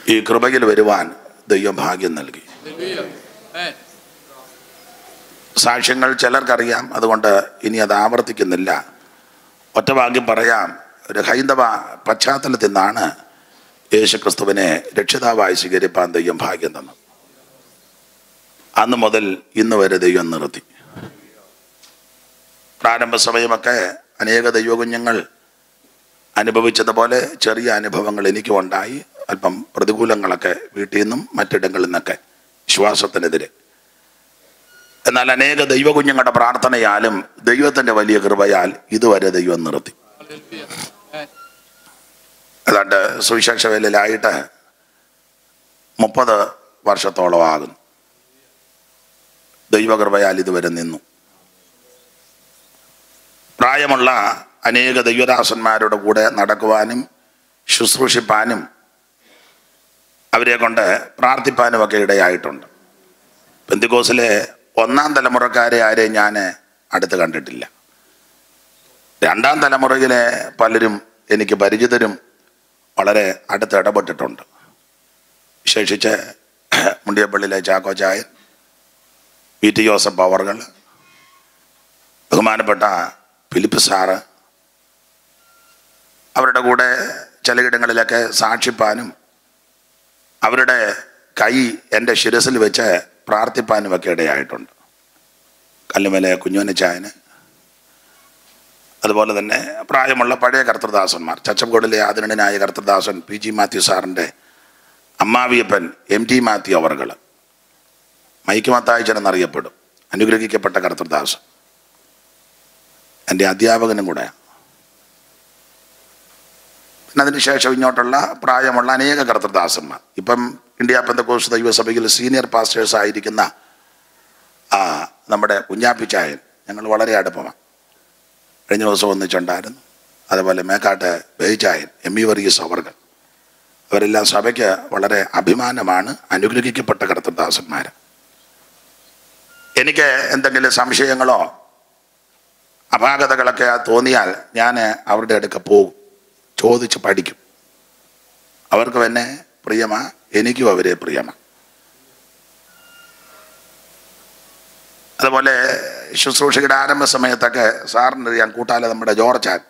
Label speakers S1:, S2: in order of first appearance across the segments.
S1: ഈ കൃപയിൽ വരുവാൻ ദൈവം ഭാഗ്യം നൽകി
S2: Amen.
S1: സാക്ഷ്യങ്ങൾ ചിലർക്കറിയാം അതുകൊണ്ട് ഇനി അത് ആവർത്തിക്കുന്നില്ല ഒറ്റ വാക്യം പറയാം ഒരു ഹൈന്ദവ പശ്ചാത്തലത്തിൽ നിന്നാണ് യേശുക്രിസ്തുവിനെ രക്ഷിതാവായി സ്വീകരിപ്പാൻ ദൈവം ഭാഗ്യം തന്നു അന്ന് മുതൽ ഇന്ന് വരെ ദൈവം നിർത്തി പ്രാരംഭ സമയമൊക്കെ അനേക ദൈവകുഞ്ഞുങ്ങൾ അനുഭവിച്ചതുപോലെ ചെറിയ അനുഭവങ്ങൾ എനിക്കും ഉണ്ടായി അല്പം പ്രതികൂലങ്ങളൊക്കെ വീട്ടിൽ നിന്നും മറ്റിടങ്ങളിൽ നിന്നൊക്കെ വിശ്വാസത്തിനെതിരെ എന്നാൽ അനേക ദൈവകുഞ്ഞുങ്ങളുടെ പ്രാർത്ഥനയാലും ദൈവത്തിന്റെ വലിയ കൃപയാൽ ഇതുവരെ ദൈവം നിർത്തി
S2: Hallelujah. Amen.
S1: ഏതാണ്ട് സുവിശേഷ വേലയിലായിട്ട് മുപ്പത് വർഷത്തോളം ആകുന്നു ദൈവകൃപയാൽ ഇതുവരെ നിന്നു പ്രായമുള്ള അനേക ദൈവദാസന്മാരുടെ കൂടെ നടക്കുവാനും ശുശ്രൂഷിപ്പാനും അവരെ കൊണ്ട് പ്രാർത്ഥിപ്പാനും ഒക്കെ ഇടയായിട്ടുണ്ട് പെന്തിക്കോസിലെ ഒന്നാം തലമുറക്കാരെ ആരെയും ഞാൻ അടുത്ത് കണ്ടിട്ടില്ല രണ്ടാം തലമുറയിലെ പലരും എനിക്ക് പരിചിതരും വളരെ അടുത്ത് ഇടപെട്ടിട്ടുണ്ട് വിശേഷിച്ച് മുണ്ടിയപ്പള്ളിയിലെ ചാക്കോ ചായൻ പി ടി ജോസഫ് അവർകൾ ബഹുമാനപ്പെട്ട ഫിലിപ്പ് സാറ് അവരുടെ കൂടെ ചിലയിടങ്ങളിലൊക്കെ സാക്ഷിപ്പാനും അവരുടെ കൈ എൻ്റെ ശിരസിൽ വെച്ച് പ്രാർത്ഥിപ്പാനും ഒക്കെ ഇടയായിട്ടുണ്ട് കല്ലുമല കുഞ്ഞുവനച്ചായന് അതുപോലെ തന്നെ പ്രായമുള്ള പഴയ കർത്തൃദാസന്മാർ ചച്ചംകോടിലെ ആദരണീയനായ കർത്തൃദാസൻ പി ജി മാത്യു സാറിൻ്റെ അമ്മാവിയപ്പൻ എം ടി മാത്യു അവർകൾ മൈക്ക് മത്തായച്ചൻ എന്നറിയപ്പെടും അനുഗ്രഹിക്കപ്പെട്ട കർത്തൃദാസൻ എൻ്റെ അധ്യാപകനും കൂടെ പിന്നെ അതിനുശേഷം ഇങ്ങോട്ടുള്ള പ്രായമുള്ള അനേക കർത്തൃദാസന്മാർ ഇപ്പം ഇന്ത്യ പെന്തക്കോസ് ദൈവസഭയിൽ സീനിയർ പാസ്റ്റേഴ്സ് ആയിരിക്കുന്ന ആ നമ്മുടെ കുഞ്ഞാപ്പിച്ചായൻ ഞങ്ങൾ വളരെ അടുപ്പമാണ് കഴിഞ്ഞ ദിവസം ഒന്നിച്ചുണ്ടായിരുന്നു അതുപോലെ മേക്കാട്ട് ബേജായൻ എം ഇ വർഗീസ് അവർകൾ അവരെല്ലാം സഭയ്ക്ക് വളരെ അഭിമാനമാണ് അനുഗ്രഹിക്കപ്പെട്ട കർത്തദാസന്മാർ എനിക്ക് എന്തെങ്കിലും സംശയങ്ങളോ അപാകതകളൊക്കെ തോന്നിയാൽ ഞാൻ അവരുടെ അടുക്ക പോകും ചോദിച്ച് പഠിക്കും അവർക്കും എന്നെ പ്രിയമാ എനിക്കും അവരെ പ്രിയമാ അതുപോലെ ശുശ്രൂഷയുടെ ആരംഭ സമയത്തൊക്കെ സാറിനറിയാൻ കൂട്ടാലെ നമ്മുടെ ജോർജാൻ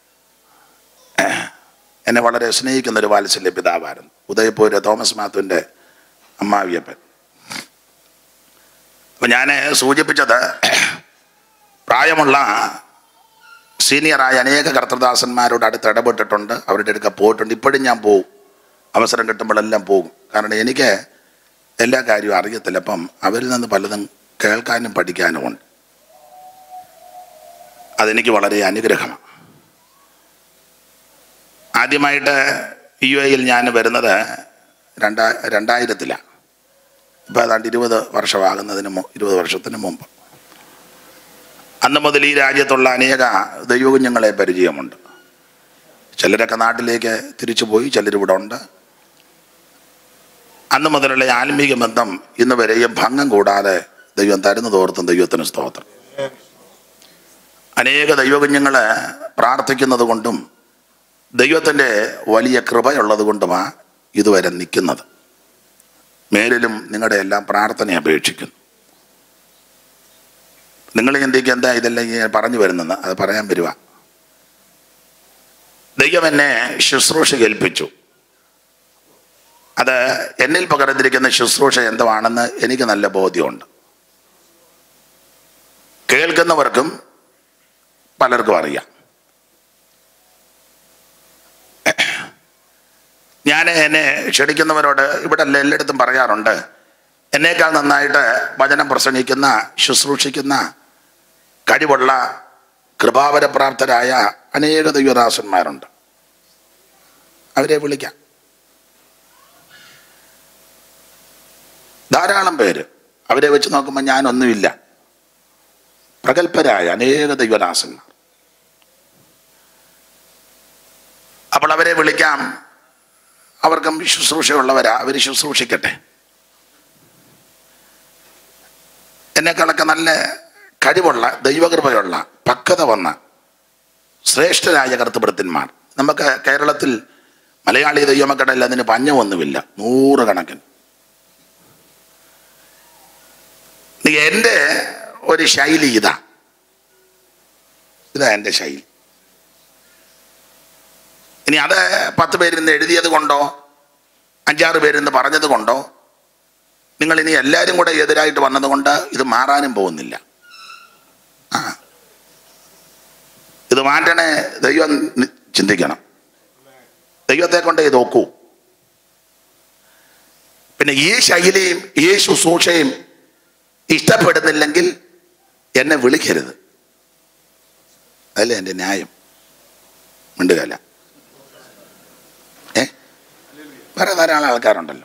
S1: എന്നെ വളരെ സ്നേഹിക്കുന്ന ഒരു വാത്സല്യ പിതാവായിരുന്നു ഉദയപൂര് തോമസ് മാത്തുവിൻ്റെ അമ്മാവിയപ്പൻ അപ്പം ഞാൻ സൂചിപ്പിച്ചത് പ്രായമുള്ള സീനിയറായ അനേക കർത്തദാസന്മാരോട് അടുത്ത് ഇടപെട്ടിട്ടുണ്ട് അവരുടെ അടുക്ക പോയിട്ടുണ്ട് ഇപ്പോഴും ഞാൻ പോകും അവസരം കിട്ടുമ്പോഴെല്ലാം പോകും കാരണം എനിക്ക് എല്ലാ കാര്യവും അറിയത്തില്ല അപ്പം അവരിൽ നിന്ന് പലതും കേൾക്കാനും പഠിക്കാനും ഉണ്ട് അതെനിക്ക് വളരെ അനുഗ്രഹമാണ് ആദ്യമായിട്ട് യു എയിൽ ഞാൻ വരുന്നത് രണ്ടാ രണ്ടായിരത്തിലാണ് ഇപ്പം ഏതാണ്ട് ഇരുപത് വർഷമാകുന്നതിന് മു ഇരുപത് വർഷത്തിന് മുമ്പ് അന്ന് മുതൽ ഈ രാജ്യത്തുള്ള അനേക ദൈവകുഞ്ഞുങ്ങളെ പരിചയമുണ്ട് ചിലരൊക്കെ നാട്ടിലേക്ക് തിരിച്ചു പോയി ചിലരിവിടെ ഉണ്ട് അന്ന് മുതലുള്ള ആത്മീക ബന്ധം ഇന്ന് വരെയും ഭംഗം കൂടാതെ ദൈവം തരുന്നു തോർത്തും ദൈവത്തിന് സ്തോത്രം അനേക ദൈവകുഞ്ഞുങ്ങള് പ്രാർത്ഥിക്കുന്നത് കൊണ്ടും ദൈവത്തിൻ്റെ വലിയ കൃപയുള്ളത് കൊണ്ടുമാ ഇതുവരെ നിൽക്കുന്നത് മേലിലും നിങ്ങളുടെ എല്ലാം പ്രാർത്ഥന അപേക്ഷിക്കുന്നു നിങ്ങൾ ചിന്തിക്കുക എന്താ ഇതെല്ലാം ഇങ്ങനെ പറഞ്ഞു വരുന്നെന്ന് അത് പറയാൻ വരുക ദൈവം എന്നെ ശുശ്രൂഷ കേൾപ്പിച്ചു അത് എന്നിൽ പകർന്നിരിക്കുന്ന ശുശ്രൂഷ എന്തുവാണെന്ന് എനിക്ക് നല്ല ബോധ്യമുണ്ട് കേൾക്കുന്നവർക്കും പലർക്കും അറിയാം ഞാൻ എന്നെ ക്ഷണിക്കുന്നവരോട് ഇവിടെ അല്ല എല്ലായിടത്തും പറയാറുണ്ട് എന്നേക്കാൾ നന്നായിട്ട് വചനം പ്രസംഗിക്കുന്ന ശുശ്രൂഷിക്കുന്ന കഴിവുള്ള കൃപാവരപ്രാപ്തരായ അനേക ദൈവദാസന്മാരുണ്ട് അവരെ വിളിക്കാം ധാരാളം പേര് അവരെ വെച്ച് നോക്കുമ്പോൾ ഞാനൊന്നുമില്ല പ്രഗത്ഭരായ അനേക ദൈവദാസന്മാർ അപ്പോൾ അവരെ വിളിക്കാം അവർക്കും ശുശ്രൂഷയുള്ളവരാ അവർ ശുശ്രൂഷിക്കട്ടെ എന്നെക്കാളൊക്കെ നല്ല കഴിവുള്ള ദൈവകൃപയുള്ള പക്വത വന്ന ശ്രേഷ്ഠരായ കർത്തൃഭൃത്യന്മാർ നമുക്ക് കേരളത്തിൽ മലയാളി ദൈവമക്കടയിൽ അതിന് പഞ്ഞമൊന്നുമില്ല നൂറുകണക്കിന് നീ എൻ്റെ ഒരു ശൈലി ഇതാ ഇതാ എൻ്റെ ശൈലി ഇനി അത് പത്ത് പേരിന്ന് എഴുതിയത് കൊണ്ടോ അഞ്ചാറ് പേരിന്ന് പറഞ്ഞത് കൊണ്ടോ നിങ്ങൾ ഇനി എല്ലാവരും കൂടെ എതിരായിട്ട് വന്നതുകൊണ്ട് ഇത് മാറാനും പോകുന്നില്ല ആ ഇത് മാറ്റണേ ദൈവം നി- ചിന്തിക്കണം ദൈവത്തെ കൊണ്ട് ഇത് നോക്കൂ പിന്നെ ഈ ശൈലിയും ഈ ശുശ്രൂഷയും ഇഷ്ടപ്പെടുന്നില്ലെങ്കിൽ എന്നെ വിളിക്കരുത് അതല്ലേ എൻ്റെ ന്യായം മിണ്ടുകയല്ല ഏ വേറെ ധാരാളം ആൾക്കാരുണ്ടല്ലോ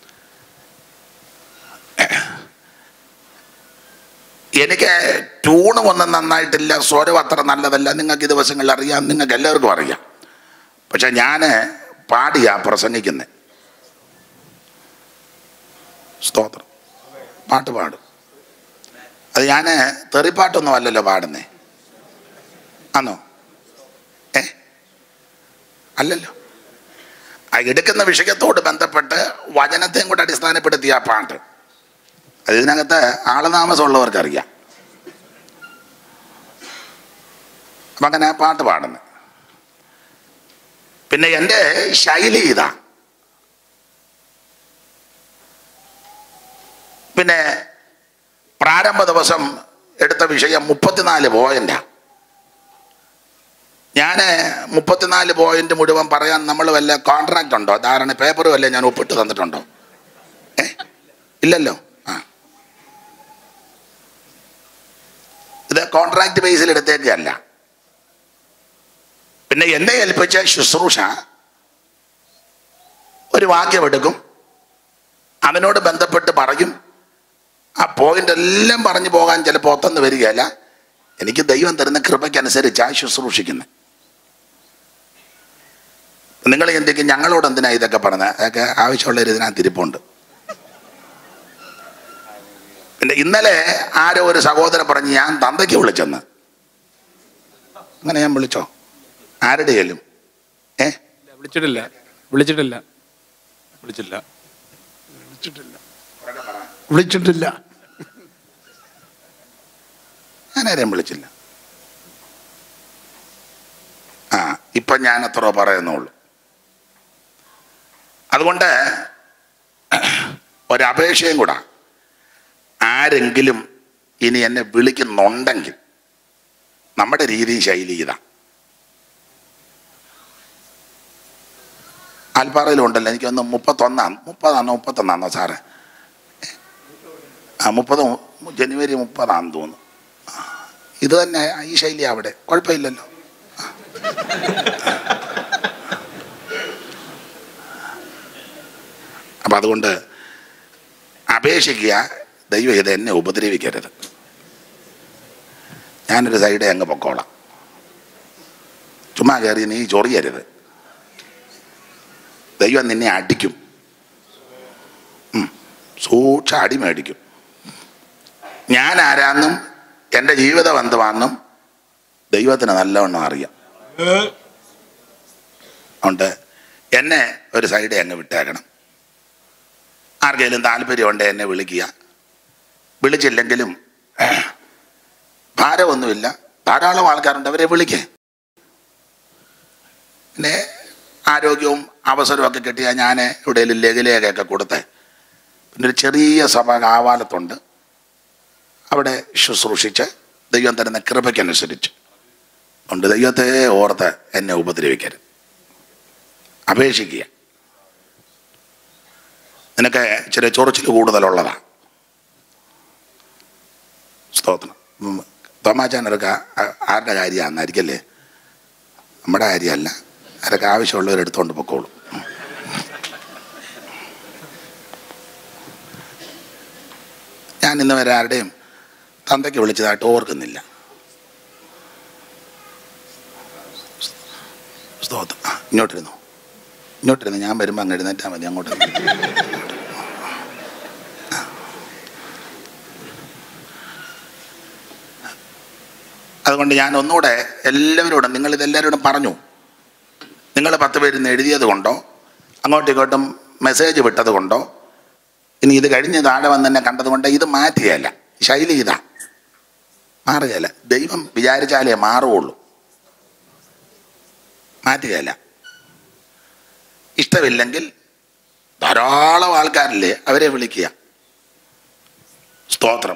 S1: എനിക്ക് ട്യൂണും ഒന്നും നന്നായിട്ടില്ല സ്വരം അത്ര നല്ലതല്ല നിങ്ങൾക്ക് ഈ ദിവസങ്ങളിൽ അറിയാം നിങ്ങൾക്ക് എല്ലാവർക്കും അറിയാം പക്ഷെ ഞാൻ പാടിയാ പ്രസംഗിക്കുന്നത് സ്തോത്രം പാട്ട് പാടും അത് ഞാൻ തെറിപ്പാട്ടൊന്നും അല്ലല്ലോ പാടുന്നേ ആന്നോ ഏ അല്ലല്ലോ ആ എടുക്കുന്ന വിഷയത്തോട് ബന്ധപ്പെട്ട് വചനത്തെയും കൂടെ അടിസ്ഥാനപ്പെടുത്തിയ ആ പാട്ട് അത് ഇതിനകത്ത് ആളതാമസമുള്ളവർക്ക് അറിയാം അപ്പം അങ്ങനെ ആ പാട്ട് പാടുന്നത് പിന്നെ എൻ്റെ ശൈലി ഇതാ പിന്നെ പ്രാരംഭ ദിവസം എടുത്ത വിഷയം മുപ്പത്തിനാല് പോയിന്റാ ഞാൻ മുപ്പത്തിനാല് പോയിന്റ് മുഴുവൻ പറയാൻ നമ്മൾ വല്ല കോൺട്രാക്റ്റ് ഉണ്ടോ ധാരണ പേപ്പർ വല്ല ഞാൻ ഒപ്പിട്ട് തന്നിട്ടുണ്ടോ ഏ ഇല്ലല്ലോ ആ ഇത് കോൺട്രാക്ട് ബേസിൽ എടുത്തേക്കല്ല പിന്നെ എന്നെ ഏൽപ്പിച്ച ശുശ്രൂഷ ഒരു വാക്യം എടുക്കും അതിനോട് ബന്ധപ്പെട്ട് പറയും ആ പോയിന്റ് എല്ലാം പറഞ്ഞു പോകാൻ ചിലപ്പോൾ ഒത്തെന്ന് വരികയല്ല എനിക്ക് ദൈവം തരുന്ന കൃപയ്ക്കനുസരിച്ചാണ് ശുശ്രൂഷിക്കുന്നത് നിങ്ങൾ എന്തൊക്കെ ഞങ്ങളോട് എന്തിനാ ഇതൊക്കെ പറഞ്ഞത് അതൊക്കെ ആവശ്യമുള്ള ഒരു ഇതിനകത്ത് ഇരിപ്പുണ്ട് പിന്നെ ഇന്നലെ ആരോ ഒരു സഹോദരൻ പറഞ്ഞ് ഞാൻ തന്തയ്ക്ക് വിളിച്ചെന്ന് അങ്ങനെ ഞാൻ വിളിച്ചോ ആരുടെ ഏലും ഏ
S2: ഇല്ല, വിളിച്ചിട്ടില്ല വിളിച്ചിട്ടില്ല വിളിച്ചില്ല
S3: വിളിച്ചിട്ടില്ല
S1: ഞാൻ ആരെയും വിളിച്ചില്ല ആ ഇപ്പം ഞാൻ അത്ര പറയുന്നുള്ളൂ അതുകൊണ്ട് ഒരപേക്ഷയും കൂടാ ആരെങ്കിലും ഇനി എന്നെ വിളിക്കുന്നുണ്ടെങ്കിൽ നമ്മുടെ രീതി ശൈലി ഇതാ ആൽപ്പാറയിലുണ്ടല്ലോ എനിക്കൊന്ന് മുപ്പത്തൊന്നാം മുപ്പതാണോ മുപ്പത്തൊന്നാന്നോ സാറേ ആ മുപ്പത് ജനുവരി മുപ്പതാണെന്ന് തോന്നുന്നു ഇത് തന്നെ ഈ ശൈലി അവിടെ കുഴപ്പമില്ലല്ലോ അപ്പം അതുകൊണ്ട് അപേക്ഷിക്കുക ദൈവം ഇത് എന്നെ ഉപദ്രവിക്കരുത് ഞാനൊരു സൈഡേ അങ്ങ് പൊക്കോളാം ചുമ്മാ കയറി നീ ചൊറിയരുത് ദൈവം നിന്നെ അടിക്കും ഉം. സൂക്ഷ അടി മേടിക്കും ഞാൻ ആരാന്നും എൻ്റെ ജീവിതം എന്തുവാന്നും ദൈവത്തിന് നല്ലവണ്ണം അറിയാം അതുകൊണ്ട് എന്നെ ഒരു സൈഡേ അങ്ങ് വിട്ടേക്കണം ആർക്കെങ്കിലും താല്പര്യമുണ്ട് എന്നെ വിളിക്കുക വിളിച്ചില്ലെങ്കിലും ഭാരമൊന്നുമില്ല ധാരാളം ആൾക്കാരുണ്ട് അവരെ വിളിക്കേ പിന്നെ ആരോഗ്യവും അവസരവും ഒക്കെ കിട്ടിയാൽ ഞാൻ എവിടെയെങ്കിലും ലഘുലേഖയൊക്കെ കൊടുത്തേ പിന്നെ ഒരു ചെറിയ സഭ കാവാലത്തുണ്ട് അവിടെ ശുശ്രൂഷിച്ച് ദൈവം തരുന്ന കൃപയ്ക്കനുസരിച്ച് അതുകൊണ്ട് ദൈവത്തെ ഓർത്ത് എന്നെ ഉപദ്രവിക്കരുത് അപേക്ഷിക്കുക നിനക്ക് ഇച്ചിരി ചൊറിച്ചിൽ കൂടുതലുള്ളതാ സ്തോത്രം ഉം. തോമാച്ചാനൊക്കെ ആ- ആരുടെ കാര്യമാണെന്നായിരിക്കല്ലേ നമ്മുടെ കാര്യമല്ല അതൊക്കെ ആവശ്യമുള്ളവർ എടുത്തുകൊണ്ട് പൊക്കോളും ഞാൻ ഇന്ന് വരെ ആരുടെയും തന്തയ്ക്ക് വിളിച്ചതായിട്ട് ഓർക്കുന്നില്ല സ്തോത്രം ആ, ഇങ്ങോട്ടിരുന്നു ഇങ്ങോട്ടിരുന്നു ഞാൻ വരുമ്പോൾ അങ്ങ് എഴുന്നേറ്റാൽ മതി അങ്ങോട്ട് അതുകൊണ്ട് ഞാൻ ഒന്നുകൂടെ എല്ലാവരോടും നിങ്ങൾ ഇതെല്ലാവരോടും പറഞ്ഞു നിങ്ങൾ പത്ത് പേരിന്ന് എഴുതിയത് കൊണ്ടോ അങ്ങോട്ടും ഇങ്ങോട്ടും മെസ്സേജ് വിട്ടത് കൊണ്ടോ ഇനി ഇത് കഴിഞ്ഞ് താഴെ വന്ന് എന്നെ കണ്ടത് കൊണ്ട് ഇത് മാറ്റുകയല്ല ശൈലി ഇതാ മാറുകയല്ല ദൈവം വിചാരിച്ചാലേ മാറുകയുള്ളൂ മാറ്റുകയല്ല ഇഷ്ടമില്ലെങ്കിൽ ധാരാളം ആൾക്കാരില്ലേ അവരെ വിളിക്കുക സ്തോത്രം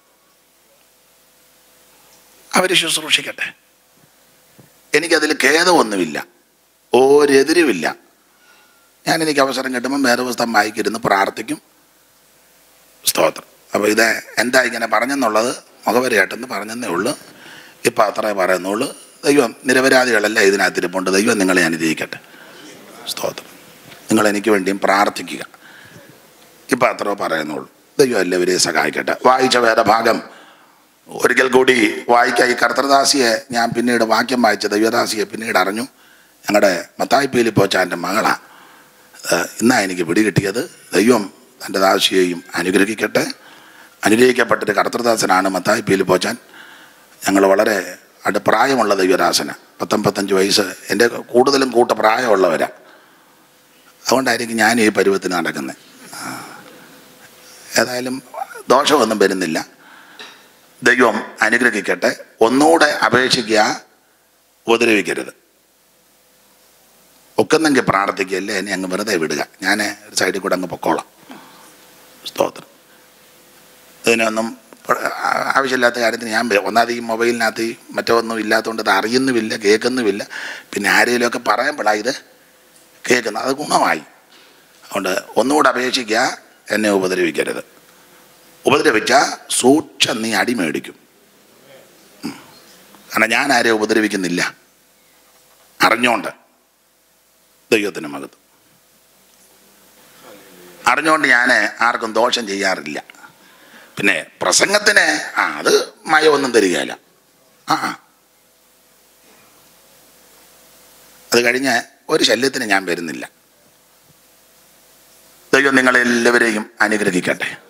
S1: അവർ ശുശ്രൂഷിക്കട്ടെ എനിക്കതിൽ ഖേദമൊന്നുമില്ല ഒരെതിരുമില്ല ഞാൻ എനിക്ക് അവസരം കിട്ടുമ്പോൾ വേദപുസ്തകം വായിക്കിരുന്ന് പ്രാർത്ഥിക്കും സ്തോത്രം അപ്പോൾ ഇത് എന്താ ഇങ്ങനെ പറഞ്ഞെന്നുള്ളത് മുഖവരയായിട്ടെന്ന് പറഞ്ഞെന്നേ ഉള്ളൂ ഇപ്പം അത്രേ പറയുന്നുള്ളൂ ദൈവം നിരപരാധികളല്ല ഇതിനകത്തിരിപ്പുണ്ട് ദൈവം നിങ്ങളെ അനുഗ്രഹിക്കട്ടെ സ്തോത്രം നിങ്ങൾ എനിക്ക് വേണ്ടിയും പ്രാർത്ഥിക്കുക ഇപ്പം അത്രേ പറയുന്നുള്ളൂ ദൈവം എല്ലാവരെയും സഹായിക്കട്ടെ വായിച്ച വേദഭാഗം ഒരിക്കൽ കൂടി വായിക്കാൻ ഈ കർത്തൃദാസിയെ ഞാൻ പിന്നീട് വാക്യം വായിച്ച ദൈവദാസിയെ പിന്നീട് അറിഞ്ഞു ഞങ്ങളുടെ മത്തായി പീലിപ്പോച്ചാൻ്റെ മകളാണ് ഇന്നാ എനിക്ക് പിടികിട്ടിയത് ദൈവം തൻ്റെ ദാസിയെയും അനുഗ്രഹിക്കട്ടെ അനുഗ്രഹിക്കപ്പെട്ടൊരു കർത്തൃദാസനാണ് മത്തായി പീലിപ്പോച്ചാൻ ഞങ്ങൾ വളരെ അടു പ്രായമുള്ള ദൈവദാസന പത്തൊമ്പത്തഞ്ച് വയസ്സ് എൻ്റെ കൂടുതലും കൂട്ട പ്രായമുള്ളവരാ അതുകൊണ്ടായിരിക്കും ഞാൻ ഈ പരുവത്തിന് നടക്കുന്നത് ഏതായാലും ദോഷമൊന്നും വരുന്നില്ല ദൈവം അനുഗ്രഹിക്കട്ടെ ഒന്നുകൂടെ അപേക്ഷിക്കുക ഉപദ്രവിക്കരുത് ഒക്കുന്നെങ്കിൽ പ്രാർത്ഥിക്കുകയല്ലേ എന്നെ അങ്ങ് വെറുതെ വിടുക ഞാൻ ഒരു സൈഡിൽ കൂടെ അങ്ങ് പൊക്കോളാം സ്തോത്രം ഇതിനൊന്നും പ- ആ- ആവശ്യമില്ലാത്ത കാര്യത്തിന് ഞാൻ വരും. ഒന്നാമത് ഈ മൊബൈലിനകത്ത് ഈ മറ്റൊന്നും ഇല്ലാത്തതുകൊണ്ട് ഇത് അറിയുന്നുമില്ല കേൾക്കുന്നുമില്ല പിന്നെ ആരെങ്കിലുമൊക്കെ പറയുമ്പോഴാണ് ഇത് കേൾക്കുന്നത് അത് ഗുണമായി അതുകൊണ്ട് ഒന്നുകൂടെ അപേക്ഷിക്കുക എന്നെ ഉപദ്രവിക്കരുത് ഉപദ്രവിച്ച സൂക്ഷ നീ അടി മേടിക്കും ഉം. കാരണം ഞാൻ ആരെയും ഉപദ്രവിക്കുന്നില്ല അറിഞ്ഞോണ്ട് ദൈവത്തിന് മകത്ത് അറിഞ്ഞുകൊണ്ട് ഞാൻ ആർക്കും ദോഷം ചെയ്യാറില്ല പിന്നെ പ്രസംഗത്തിന് ആ അത് മയമൊന്നും തരികയില്ല ആ ആ. അത് കഴിഞ്ഞ് ഒരു ശല്യത്തിന് ഞാൻ വരുന്നില്ല ദൈവം നിങ്ങളെല്ലാവരെയും അനുഗ്രഹിക്കട്ടെ